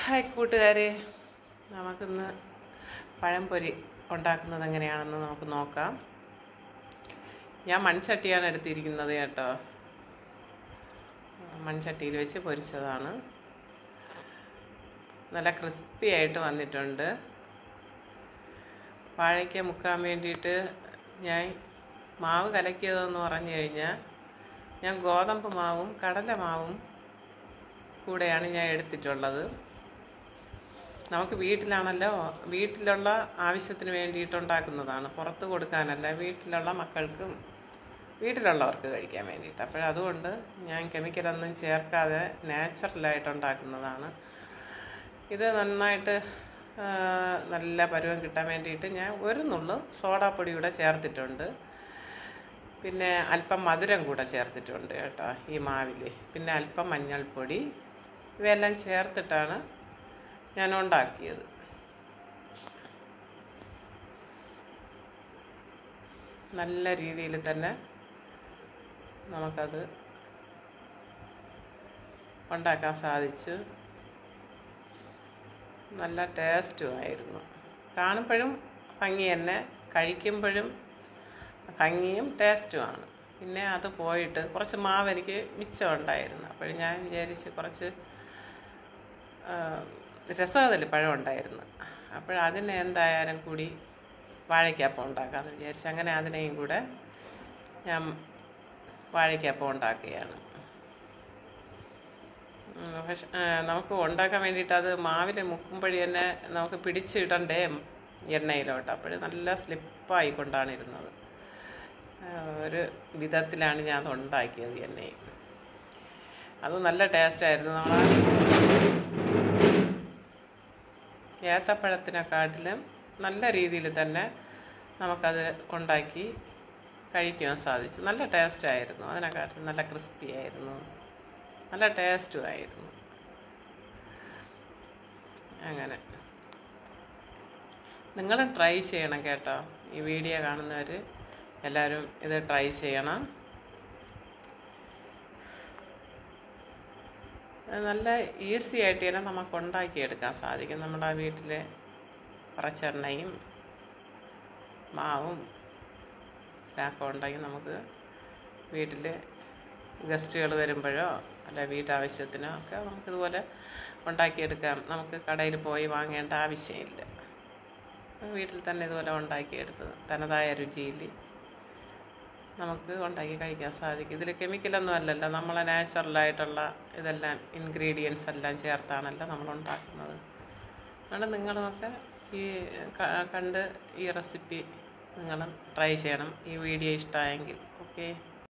hi കൂട്ടുകാരെ നമുക്കിന്ന് പഴംപൊരി ഉണ്ടാക്കുന്നത് എങ്ങനെയാണെന്ന് നമുക്ക് നോക്കാം ഞാൻ മൺചട്ടിയാണ് എടുത്തിരിക്കുന്നത് കേട്ടോ മൺചട്ടിയിൽ വെച്ച് പൊരിച്ചതാണ് നല്ല ക്രിസ്പി ആയിട്ട് വന്നിട്ടുണ്ട് വാഴയ്ക്ക മുക്കാൻ വേണ്ടിയിട്ട് ഞാൻ മാവ് കലക്കിയതെന്ന് പറഞ്ഞു കഴിഞ്ഞാൽ ഞാൻ ഗോതമ്പ് മാവും കടല മാവും കൂടെയാണ് ഞാൻ എടുത്തിട്ടുള്ളത് നമുക്ക് വീട്ടിലാണല്ലോ വീട്ടിലുള്ള ആവശ്യത്തിന് വേണ്ടിയിട്ടുണ്ടാക്കുന്നതാണ് പുറത്ത് കൊടുക്കാനല്ല വീട്ടിലുള്ള മക്കൾക്കും വീട്ടിലുള്ളവർക്ക് കഴിക്കാൻ വേണ്ടിയിട്ട് അപ്പോഴതുകൊണ്ട് ഞാൻ കെമിക്കലൊന്നും ചേർക്കാതെ നാച്ചുറലായിട്ട് ഉണ്ടാക്കുന്നതാണ് ഇത് നന്നായിട്ട് ആ, നല്ല പരുവം കിട്ടാൻ വേണ്ടിയിട്ട് ഞാൻ ഒരു നുള്ളു സോഡാപ്പൊടി കൂടെ ചേർത്തിട്ടുണ്ട് പിന്നെ അല്പം മധുരം കൂടെ ചേർത്തിട്ടുണ്ട് കേട്ടോ ഈ മാവിൽ പിന്നെ അല്പം മഞ്ഞൾപ്പൊടി ഇവയെല്ലാം ചേർത്തിട്ടാണ് ഞാൻ ഉണ്ടാക്കിയത് നല്ല രീതിയിൽ തന്നെ നമുക്കത് ഉണ്ടാക്കാൻ സാധിച്ചു നല്ല ടേസ്റ്റുമായിരുന്നു കാണുമ്പോഴും ഭംഗി തന്നെ കഴിക്കുമ്പോഴും ഭംഗിയും ടേസ്റ്റുമാണ് പിന്നെ അത് പോയിട്ട് കുറച്ച് മാവ് എനിക്ക് മിച്ചം ഉണ്ടായിരുന്നു അപ്പോൾ ഞാൻ വിചാരിച്ച് കുറച്ച് ആ, രസകദളി പഴം ഉണ്ടായിരുന്നു അപ്പോഴതിന് എന്തായാലും കൂടി വാഴയ്ക്കപ്പം ഉണ്ടാക്കാമെന്ന് വിചാരിച്ച് അങ്ങനെ അതിനെയും കൂടെ ഞാൻ വാഴയ്ക്കപ്പം ഉണ്ടാക്കുകയാണ് ഉം, പക്ഷെ ആ, നമുക്ക് ഉണ്ടാക്കാൻ വേണ്ടിയിട്ട് അത് മാവിൽ മുക്കുമ്പോഴേ തന്നെ നമുക്ക് പിടിച്ചിടണ്ടേ എണ്ണയിലോട്ട് അപ്പോൾ നല്ല സ്ലിപ്പായിക്കൊണ്ടാണ് ഇരുന്നത് ആ, ഒരു വിധത്തിലാണ് ഞാൻ അത് ഉണ്ടാക്കിയത് എണ്ണയും അത് നല്ല ടേസ്റ്റായിരുന്നു നമ്മൾ ഏത്തപ്പഴത്തിനെക്കാട്ടിലും നല്ല രീതിയിൽ തന്നെ നമുക്കത് ഉണ്ടാക്കി കഴിക്കുവാൻ സാധിച്ചു നല്ല ടേസ്റ്റായിരുന്നു അതിനെക്കാട്ടിലും നല്ല ക്രിസ്പി ആയിരുന്നു നല്ല ടേസ്റ്റും ആയിരുന്നു അങ്ങനെ നിങ്ങൾ ട്രൈ ചെയ്യണം കേട്ടോ ഈ വീഡിയോ കാണുന്നവർ എല്ലാവരും ഇത് ട്രൈ ചെയ്യണം അത് നല്ല ഈസി ആയിട്ട് തന്നെ നമുക്ക് ഉണ്ടാക്കിയെടുക്കാൻ സാധിക്കും നമ്മുടെ വീട്ടിലെ കുറച്ചെണ്ണയും മാവും ഇതൊക്കെ ഉണ്ടെങ്കിൽ നമുക്ക് വീട്ടിൽ ഗസ്റ്റുകൾ വരുമ്പോഴോ അല്ല വീട്ടാവശ്യത്തിനോ ഒക്കെ നമുക്കിതുപോലെ ഉണ്ടാക്കിയെടുക്കാം നമുക്ക് കടയിൽ പോയി വാങ്ങേണ്ട ആവശ്യമില്ല വീട്ടിൽ തന്നെ ഇതുപോലെ ഉണ്ടാക്കിയെടുത്തത് തനതായ രുചിയിൽ നമുക്ക് ഉണ്ടാക്കി കഴിക്കാൻ സാധിക്കും ഇതിൽ കെമിക്കലൊന്നും അല്ലല്ലോ നമ്മളെ നാച്ചുറലായിട്ടുള്ള ഇതെല്ലാം ഇൻഗ്രീഡിയൻസ് എല്ലാം ചേർത്താണല്ലോ നമ്മൾ ഉണ്ടാക്കുന്നത് അതുകൊണ്ട് നിങ്ങളുമൊക്കെ ഈ ക- കണ്ട് ഈ റെസിപ്പി നിങ്ങൾ ട്രൈ ചെയ്യണം ഈ വീഡിയോ ഇഷ്ടമായെങ്കിൽ ഓക്കെ